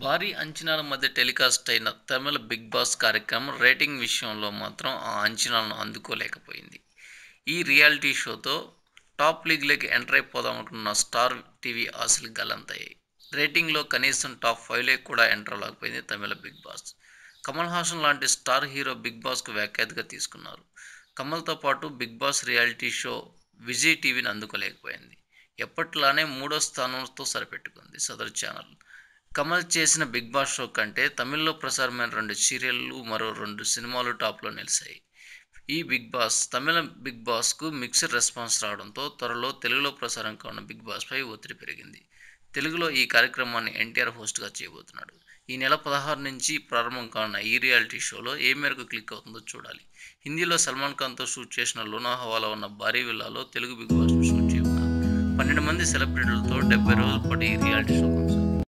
భారీ అంచనాల మధ్య టెలికాస్ట్ అయిన తమిళ బిగ్ బాస్ కార్యక్రమం రేటింగ్ విషయంలో మాత్రం ఆ అంచనాలను అందుకోలేకపోయింది ఈ రియాలిటీ షోతో టాప్ లీగ్లోకి ఎంటర్ అయిపోదామనుకున్న స్టార్ టీవీ ఆశలు గల్లంతయ్యాయి రేటింగ్లో కనీసం టాప్ ఫైవ్లో కూడా ఎంటర్ అవ్వలేకపోయింది తమిళ బిగ్ బాస్ కమల్ హాసన్ లాంటి స్టార్ హీరో బిగ్ బాస్కు వ్యాఖ్యాతగా తీసుకున్నారు కమల్తో పాటు Bigg Boss reality show Vijay టీవీని అందుకోలేకపోయింది ఎప్పట్లానే మూడో స్థానంతో సరిపెట్టుకుంది సదరు ఛానల్ కమల్ చేసిన బిగ్ బాస్ షో కంటే తమిళ్లో ప్రసారమైన రెండు సీరియళ్ళు మరో రెండు సినిమాలు టాప్లో నిలిచాయి ఈ బిగ్ బాస్ తమిళ బిగ్ బాస్కు మిక్స్డ్ రెస్పాన్స్ రావడంతో త్వరలో తెలుగులో ప్రసారం కానున్న బిగ్ బాస్పై ఒత్తిడి పెరిగింది తెలుగులో ఈ కార్యక్రమాన్ని ఎన్టీఆర్ హోస్ట్గా చేయబోతున్నాడు ఈ నెల పదహారు నుంచి ప్రారంభం కానున్న ఈ రియాలిటీ షోలో ఏ మేరకు క్లిక్ అవుతుందో చూడాలి హిందీలో సల్మాన్ ఖాన్తో షూట్ చేసిన లూనా హవాలా ఉన్న భారీ విల్లాలో తెలుగు బిగ్ బాస్ను షూట్ చేయనున్నారు పన్నెండు మంది సెలబ్రిటీలతో డెబ్బై రోజుల పాటు ఈ రియాలిటీ షో కొనసాగుతుంది